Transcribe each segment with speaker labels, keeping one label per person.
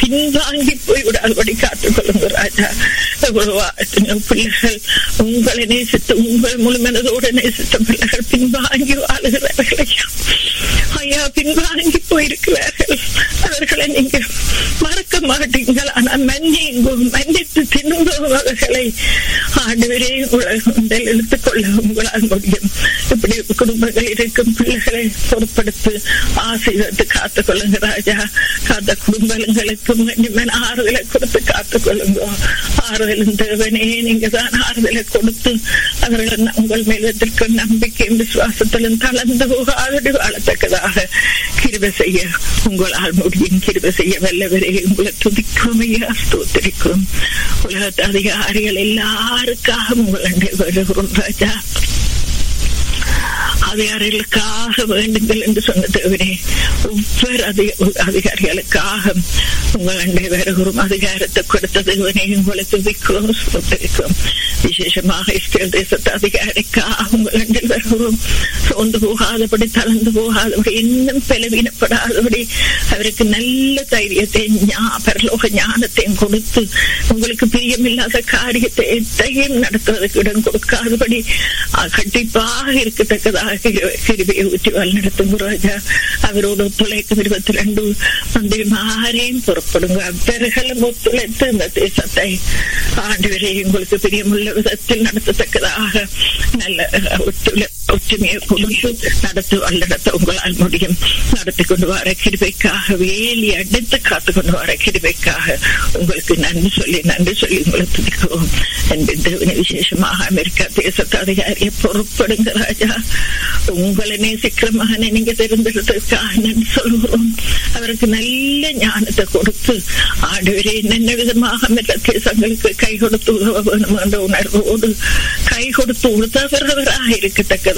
Speaker 1: பின்வாங்கி போய் விடாதபடி காத்துக் கொள்ளுங்க ராஜா எவ்வளவு எத்தனையோ பிள்ளைகள் உங்களை நேசித்து உங்கள் முழு மனதோடு நேசித்த பிள்ளைகள் பின்வாங்கி வாழுகிறார்கள் ஐயா ஐயா பின்வாங்கி போயிருக்கிறார்கள் அவர்களை நீங்க மறக்க மாட்டீங்கள் ஆனா மன்னிங்கும் மன்னித்து திரும்பும் அவர்களை ஆண்டவரே உங்களை இழுத்துக் கொள்ள உங்களால் முடியும் இப்படி குடும்பங்கள் இருக்கும் பிள்ளைகளை பொறுப்படுத்து ஆசீர்வத்து காத்துக் கொள்ளுங்க ராஜா காத்த குடும்பங்களுக்கும் மன்னிமன் ஆறுதலை கொடுத்து காத்துக் கொள்ளுங்க ஆறுதலும் தேவனே நீங்க தான் ஆறுதலை கொடுத்து அவர்கள் உங்கள் மேல் வைத்திருக்கும் நம்பிக்கையும் விசுவாசத்திலும் தளர்ந்து போகாதடி வாழத்தக்கதாக கிருப செய்ய உங்களால் முடியும் கிருப செய்ய வல்லவரே உங்களை துதிக்கிறோம் ஐயா ஸ்தோத்திரிக்கிறோம் உலகத்து அதிகாரிகள் எல்லாருக்காக உங்களை வருகிறோம் ராஜா அதிகாரிகளுக்காக வேண்டுங்கள் என்று சொன்ன தேவனே ஒவ்வொரு அதிகாரிகளுக்காக உங்கள் அண்டை வருகிறோம் அதிகாரத்தை கொடுத்த தேவனே உங்களை துதிக்கிறோம் ஸ்தோத்திரிக்கிறோம் விசேஷமாக இஸ்ரேல் தேசத்து அதிகாரிக்காக உங்கள் அண்டில் வருகிறோம் சோர்ந்து போகாதபடி தளர்ந்து போகாதபடி இன்னும் பலவீனப்படாதபடி அவருக்கு நல்ல தைரியத்தை பரலோக ஞானத்தையும் கொடுத்து உங்களுக்கு பிரியமில்லாத காரியத்தை எத்தையும் நடத்துவதற்கு இடம் கொடுக்காதபடி கண்டிப்பாக இருக்கத்தக்கதாக கிருபையை ஊற்றி வழிநடத்தும் ராஜா அவரோடு ஒத்துழைக்கும் இருபத்தி ரெண்டு மந்திரிமாரையும் புறப்படுங்க அவர்களும் ஒத்துழைத்து இந்த தேசத்தை ஆண்டு வரை உங்களுக்கு பிரியமுள்ள விதத்தில் நடத்தத்தக்கதாக நல்ல ஒத்துழை ஒற்றுமையை கொடுத்து நடத்து வல்லடத்த உங்களால் முடியும் நடத்தி கொண்டு வர கிருபைக்காக வேலி அடித்து காத்து கொண்டு வர கிருபைக்காக உங்களுக்கு நன்றி சொல்லி நன்றி சொல்லி உங்களை துதிக்கிறோம் என்று விசேஷமாக அமெரிக்கா தேசத்து அதிகாரியை பொறுப்படுங்க ராஜா உங்களை நேசிக்கிற மகனை நீங்க தெரிந்தெடுத்ததுக்காக நன்றி சொல்கிறோம் அவருக்கு நல்ல ஞானத்தை கொடுத்து ஆண்டவரே என்னென்ன விதமாக மற்ற தேசங்களுக்கு கை கொடுத்து உதவ வேணும் என்ற உணர்வோடு கை கொடுத்து உதவுறவராக இருக்கத்தக்கதாக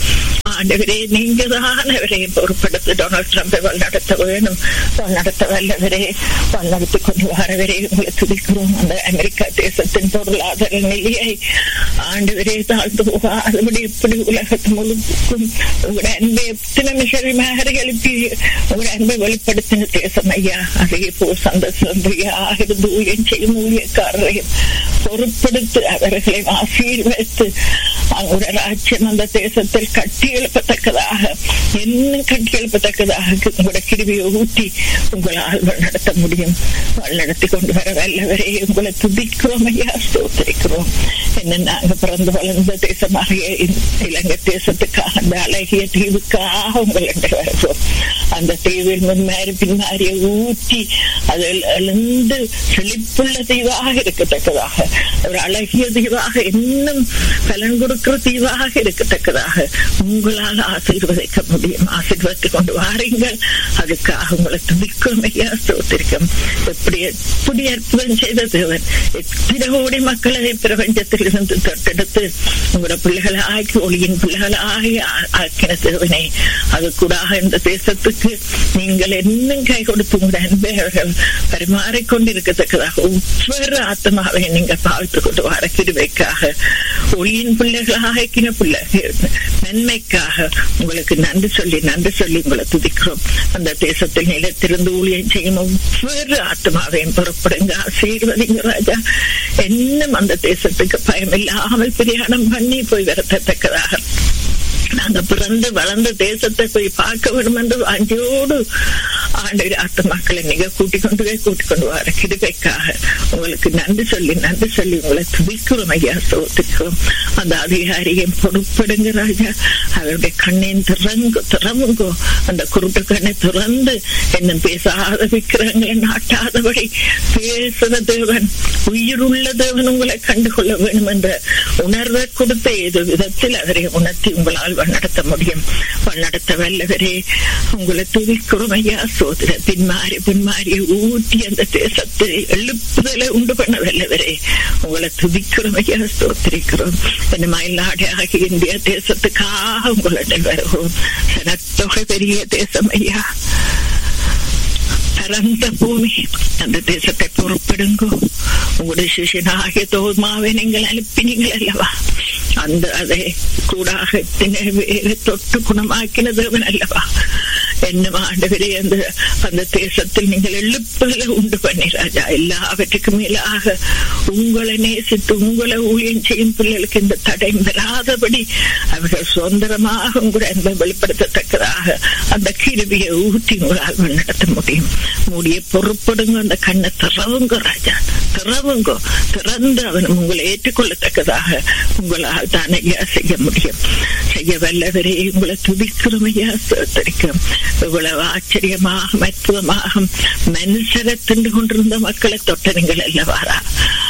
Speaker 1: ஆண்டவரே நீங்க தான் அவரையும் பொறுப்படுத்தி டொனால்ட் ட்ரம்பை வழிநடத்த வேணும் வழிநடத்த வல்லவரே வழிநடத்தி கொண்டு வரவரே உங்களை துதிக்கிறோம் அந்த அமெரிக்கா தேசத்தின் பொருளாதார நிலையை ஆண்டவரே தாழ்ந்து போகாதபடி இப்படி உலகத்து முழுக்கும் உங்களுடைய அன்பை எத்தனை மிஷரிமாக எழுப்பி உங்களுடைய அன்பை வெளிப்படுத்தின தேசம் ஐயா அதே போல் சந்த சந்தையாக இருந்து ஊழியம் செய்யும் ஊழியக்காரரையும் பொறுப்படுத்தி அவர்களை ஆசீர்வதித்து அவங்களுடைய ராஜ்யம் அந்த தேசத்தில் கட்டி எழுப்பத்தக்கதாக இன்னும் கட்டி எழுப்பத்தக்கதாக உங்களுடைய கிருவியை ஊட்டி உங்களால் நடத்த முடியும் நடத்தி கொண்டு வர வல்லவரே உங்களை துதிக்கிறோம் ஐயா ஸ்தோத்திரிக்கிறோம் என்ன நாங்க பிறந்து வளர்ந்த தேசமாக இலங்கை தேசத்துக்காக அந்த அழகிய தீவுக்காக உங்களை வருகிறோம் அந்த தீவில் முன்மாறி பின்மாறிய ஊற்றி அதில் எழுந்து செழிப்புள்ள தீவாக இருக்கத்தக்கதாக ஒரு அழகிய தீவாக இன்னும் பலன் கொடுக்கிற தீவாக இருக்கத்தக்கதாக உங்களால் ஆசீர்வதிக்க முடியும் ஆசீர்வதித்துக் கொண்டு வாருங்கள் அதுக்காக உங்களை துதிக்கும் ஐயா ஸ்தோத்திரிக்கும் எப்படி எப்படி அற்புதம் செய்த தேவன் எத்தனை கோடி மக்களை பிரபஞ்சத்தில் இருந்து தொட்டெடுத்து உங்களோட பிள்ளைகளை ஆக்கி ஒளியின் பிள்ளைகளை ஆகி ஆக்கின தேவனே அது கூட இந்த தேசத்துக்கு நீங்கள் இன்னும் கை கொடுத்து உங்களுடைய அன்பை அவர்கள் பரிமாறிக்கொண்டிருக்கத்தக்கதாக ஒவ்வொரு ஆத்மாவை நீங்க பார்த்து கொண்டு வர கிருவைக்காக ஒளியின் பிள்ளைகளாக ஆக்கின பிள்ளைகள் நன்மைக்காக உங்களுக்கு நன்றி சொல்லி நன்றி சொல்லி உங்களை துதிக்கிறோம் அந்த தேசத்தில் நிலத்திலிருந்து ஊழியம் செய்யும் ஒவ்வொரு ஆத்மாவையும் புறப்படுங்க ஆசீர்வதிங்க ராஜா இன்னும் அந்த தேசத்துக்கு பயம் இல்லாமல் பிரயாணம் பண்ணி போய் வரத்தக்கதாக நாங்க பிறந்து வளர்ந்த தேசத்தை போய் பார்க்க வேண்டும் என்று அஞ்சோடு ஆண்டு ஆத்த மக்களை நீங்க கூட்டிக் கொண்டு போய் கூட்டிக் கொண்டு வர கிருபைக்காக உங்களுக்கு நன்றி சொல்லி நன்றி சொல்லி உங்களை துதிக்கிறோம் ஐயா சோத்துக்கிறோம் அந்த அதிகாரியும் பொறுப்படுங்க ராஜா அவருடைய கண்ணையும் திறங்கு திறமுங்கோ அந்த குருட்டு கண்ணை திறந்து என்ன பேசாத விக்கிரங்களை நாட்டாதபடி பேசுற தேவன் உயிருள்ள தேவன் உங்களை கண்டுகொள்ள வேண்டும் என்ற உணர்வை கொடுத்த ஏதோ விதத்தில் அவரை உணர்த்தி உங்களால் வழிநடத்த முடியும் வழிநடத்த வல்லவரே உங்களை துதிக்கிறோம் ஐயா சோதர பின்மாறி பின்மாறி ஊட்டி அந்த தேசத்தை எழுப்புதலை உண்டு பண்ண வல்லவரே உங்களை துதிக்கிறோம் ஐயா ஸ்தோத்திரிக்கிறோம் இந்த மயிலாடு ஆகிய இந்திய தேசத்துக்காக உங்களுடைய வருவோம் சனத்தொகை பெரிய தேசம் ஐயா பரந்த பூமி அந்த தேசத்தை பொறுப்படுங்கோ உங்களுடைய சிஷியனாகிய தோமாவை நீங்கள் அனுப்பினீங்கள் அல்லவா அந்த அதை கூடாக தொட்டு குணமாக்கின தேவன் அல்லவா என்னும் ஆண்டவரே அந்த அந்த தேசத்தில் நீங்கள் எழுப்புதலை உண்டு பண்ணி ராஜா எல்லாவற்றுக்கும் மேலாக உங்களை நேசித்து உங்களை ஊழியம் செய்யும் பிள்ளைகளுக்கு இந்த தடை வராதபடி அவர்கள் சுதந்திரமாக கூட அன்பை வெளிப்படுத்தத்தக்கதாக அந்த கிருபியை ஊற்றி உங்களால் நடத்த முடியும் மூடிய பொறுப்படுங்க அந்த கண்ணை திறவுங்க ராஜா திறவுங்க திறந்து அவன் உங்களை ஏற்றுக்கொள்ளத்தக்கதாக உங்களால் தான் ஐயா செய்ய முடியும் செய்ய வல்லவரே உங்களை துதிக்கிறோம் ஐயா சோத்தரிக்கும் இவ்வளவு ஆச்சரியமாக அற்புதமாக மனுஷரை திண்டு கொண்டிருந்த மக்களை தொட்ட நீங்கள் அல்லவாரா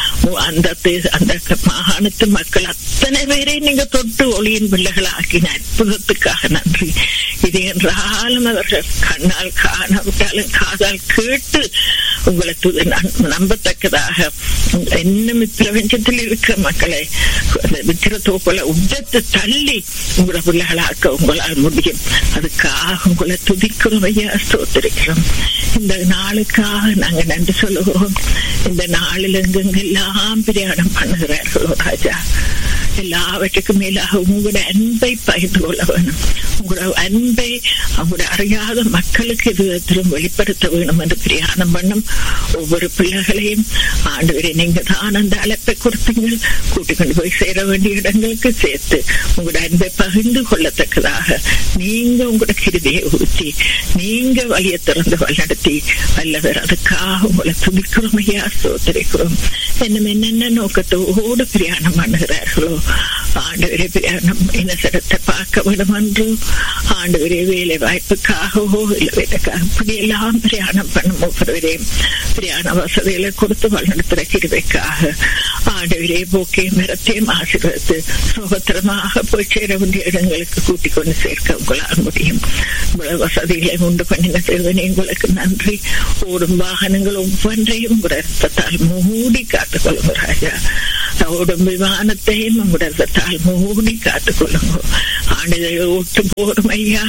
Speaker 1: அந்த அந்த மாகாணத்து மக்கள் அத்தனை பேரை நீங்க தொட்டு ஒளியின் பிள்ளைகள் ஆக்கின அற்புதத்துக்காக நன்றி இது என்றாலும் அவர்கள் கண்ணால் காணவிட்டாலும் காதால் கேட்டு உங்களை நம்பத்தக்கதாக இன்னும் பிரபஞ்சத்தில் இருக்கிற மக்களை வித்திர தோப்புல உஜத்து தள்ளி உங்களை பிள்ளைகளாக்க உங்களால் முடியும் அதுக்காக உங்களை துதிக்கிறோம் ஐயா ஸ்தோத்திரிக்கிறோம் இந்த நாளுக்காக நாங்க நன்றி சொல்லுகிறோம் இந்த நாளில் எங்கெங்கெல்லாம் பிரயாணம் பண்ணுகிறார்களோ ராஜா எல்லாவற்றுக்கும் மேலாக உங்களோட அன்பை பகிர்ந்து கொள்ள வேணும் உங்களோட அன்பை அவங்களோட அறியாத மக்களுக்கு எதுவிதத்திலும் வெளிப்படுத்த வேணும் என்று பிரயாணம் பண்ணும் ஒவ்வொரு பிள்ளைகளையும் ஆண்டு நீங்க தான் அந்த அழைப்பை கொடுத்தீங்க கூட்டிக் கொண்டு போய் சேர வேண்டிய இடங்களுக்கு சேர்த்து உங்களோட அன்பை பகிர்ந்து கொள்ளத்தக்கதாக நீங்க உங்களோட கிருதியை ஊற்றி நீங்க வழியை திறந்து வழிநடத்தி வல்லவர் அதுக்காக உங்களை துதிக்கிறோம் ஐயா சோதரிக்கிறோம் இன்னும் என்னென்ன நோக்கத்தோடு பிரயாணம் பண்ணுகிறார்களோ ஆண்டவரே பிரயாணம் இனசரத்தை பார்க்க வேண்டும் என்று ஆண்டவரே வேலை வாய்ப்புக்காகவோ இல்லை வேலைக்காக இப்படி எல்லாம் பிரயாணம் பண்ணும் ஒவ்வொருவரையும் பிரயாண வசதிகளை கொடுத்து வழிநடத்துகிற கிருவைக்காக ஆண்டவரே போக்கே மரத்தையும் ஆசீர்வதித்து சுகத்திரமாக போய் சேர வேண்டிய இடங்களுக்கு கூட்டிக் கொண்டு சேர்க்க உங்களால் முடியும் இவ்வளவு வசதிகளை உண்டு பண்ணின தேவனே உங்களுக்கு நன்றி ஓடும் வாகனங்கள் ஒவ்வொன்றையும் உங்களோட ரத்தத்தால் மூடி காத்துக் கொள்ளுங்க ராஜா ஓடும் விமானத்தையும் உங்களோட ரத்தத்தால் மூடி காத்துக் கொள்ளுங்க ஆண்டுகளை ஓட்டு போறோம் ஐயா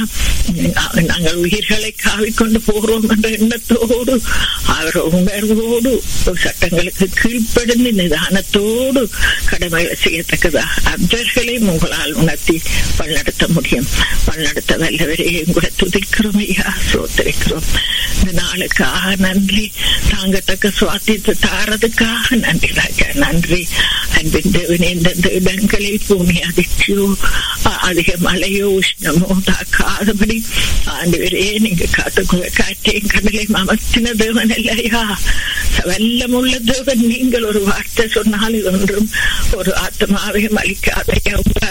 Speaker 1: நாங்கள் உயிர்களை காவிக்கொண்டு போறோம் என்ற எண்ணத்தோடு அவர் உணர்வோடு சட்டங்களுக்கு கீழ்ப்படிந்து நிதானத்தோடு கடமைகளை செய்யத்தக்கதா அவர்களையும் உங்களால் உணர்த்தி வழிநடத்த முடியும் வழிநடத்த வல்லவரையும் கூட துதிக்கிறோம் ஐயா சோத்தரிக்கிறோம் இந்த நாளுக்காக நன்றி தாங்கத்தக்க சுவாத்தியத்தை தாரதுக்காக நன்றி ராஜா நன்றி அன்பின் தேவனே எந்தெந்த இடங்களில் பூமி அதிர்ச்சியோ அதிக மழையோ உஷ்ணமோ தாக்காதபடி ஆண்டவரே நீங்க காத்துக்குள்ள காற்றையும் கடலையும் அமர்த்தின தேவன் இல்லையா வல்லமுள்ள தேவன் நீங்கள் ஒரு வார்த்தை சொன்னால் ஒன்றும் ஒரு ஆத்மாவையும் அளிக்காதையா